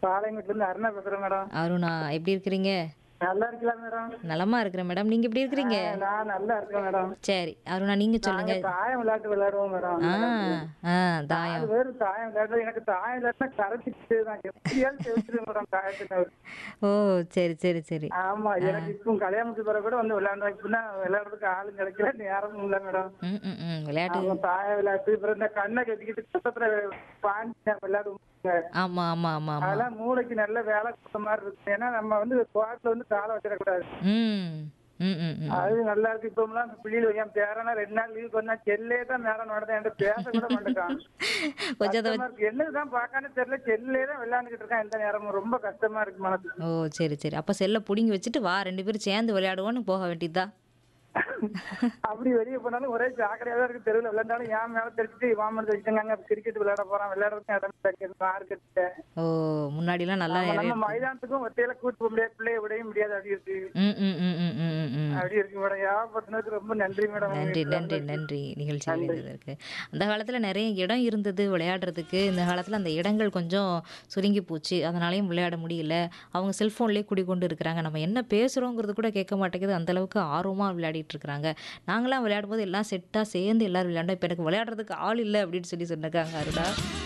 பாளையங்கோட்டில இருந்து அருணா பேசுறேன் மேடம் அருணா எப்படி இருக்கிறீங்க நல்லா இருக்கலாம் மேடம் நலமா இருக்கிறேன் மேடம் நீங்க எப்படி இருக்கிறீங்க நான் நல்லா இருக்கேன் மேடம் சரி அருணா நீங்க சொல்லுங்க நாங்க தாயம் விளையாட்டு விளையாடுவோம் மேடம் ஆ ஆ தாயம் அது வேறு தாயம் விளையாடுறது எனக்கு தாயம் விளையாட்டுனா கரைச்சிட்டு நான் எப்படியாவது தெரிஞ்சிருவேன் மேடம் தாயத்தை ஓ சரி சரி சரி ஆமா எனக்கு இப்போ கல்யாணத்துக்கு பிறகு கூட வந்து விளையாடுறேன் இப்படின்னா விளையாடுறதுக்கு ஆளும் கிடைக்கல நேரமும் இல்லை மேடம் ம் ம் ம் விளையாட்டு ஆமா தாய விளையாட்டு அப்புறம் இந்த கண்ணை கட்டிக்கிட்டு பக்கத்துல பாண்டி விளையாடுவோம் ஆமா ஆமா ஆமா ஆமா அதெல்லாம் மூளைக்கு நல்ல வேலை கொடுத்த மாதிரி இருக்கு ஏன்னா நம்ம வந்து கோட்டில் வந்து காலை வச்சிடக்கூடாது ம் ம் ம் ம் அது நல்லா இருக்கு இப்போலாம் பிள்ளைகள் என் பேரனா ரெண்டு நாள் லீவுக்கு வந்தா செல்லே தான் நேரம் நடந்தேன் என்கிட்ட பேச கூட மாட்டேங்கான் கொஞ்சம் அதை கஷ்டமா இருக்கு என்னதான் பார்க்கான்னு தெரியல செல்லே தான் விளையாண்டுக்கிட்டு இருக்கான் எந்த நேரமும் ரொம்ப கஷ்டமா இருக்கு மனசு ஓ சரி சரி அப்போ செல்லை பிடுங்கி வச்சுட்டு வா ரெண்டு பேரும் சேர்ந்து விளையாடுவோன்னு போக வேண்டியதா அப்படி வெளியே போனாலும் ஒரே ஜாக்கிரதையா தான் இருக்கு தெருவில் விளையாண்டாலும் ஏன் மேல தெரிச்சுட்டு வாமன் தெரிச்சுட்டாங்க கிரிக்கெட் விளையாட போறான் விளையாடுறதுக்கு இடம் கிடைக்கிறது மார்க்கெட்டு ஓ முன்னாடிலாம் நல்லா நிறைய நம்ம மைதானத்துக்கும் ஒத்தையில கூட்டு போக முடியாது பிள்ளைய விடவே முடியாது அப்படி இருக்கு ம் ம் ம் ம் ம் ம் ம் அப்படி இருக்கு மேடம் யாபத்தினதுக்கு ரொம்ப நன்றி மேடம் நன்றி நன்றி நன்றி நிகழ்ச்சி இருந்ததற்கு அந்த காலத்தில் நிறைய இடம் இருந்தது விளையாடுறதுக்கு இந்த காலத்தில் அந்த இடங்கள் கொஞ்சம் சுருங்கி போச்சு அதனாலையும் விளையாட முடியல அவங்க செல்ஃபோன்லேயே குடிக்கொண்டு இருக்கிறாங்க நம்ம என்ன பேசுகிறோங்கிறது கூட கேட்க மாட்டேங்குது அந்த அளவுக்கு ஆர்வமாக விளையாடிட்டு இருக்கிறாங்க நாங்களாம் விளையாடும் போது எல்லாம் செட்டாக சேர்ந்து எல்லாரும் விளையாண்டோம் இப்போ எனக்கு விளையாடுறதுக்கு ஆள் இல்லை அப்படின்னு சொல்லி சொன்னாங்க அருடா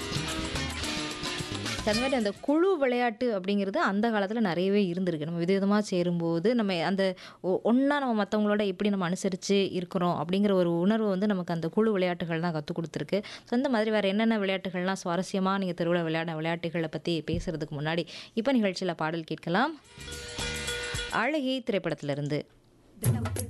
அந்த மாதிரி அந்த குழு விளையாட்டு அப்படிங்கிறது அந்த காலத்தில் நிறையவே இருந்திருக்கு நம்ம விதவிதமாக சேரும்போது நம்ம அந்த ஒன்றா நம்ம மற்றவங்களோட எப்படி நம்ம அனுசரித்து இருக்கிறோம் அப்படிங்கிற ஒரு உணர்வு வந்து நமக்கு அந்த குழு விளையாட்டுகள் தான் கற்றுக் கொடுத்துருக்கு ஸோ அந்த மாதிரி வேறு என்னென்ன விளையாட்டுகள்லாம் சுவாரஸ்யமாக நீங்கள் தெருவில் விளையாட விளையாட்டுகளை பற்றி பேசுகிறதுக்கு முன்னாடி இப்போ நிகழ்ச்சியில் பாடல் கேட்கலாம் அழகி திரைப்படத்திலிருந்து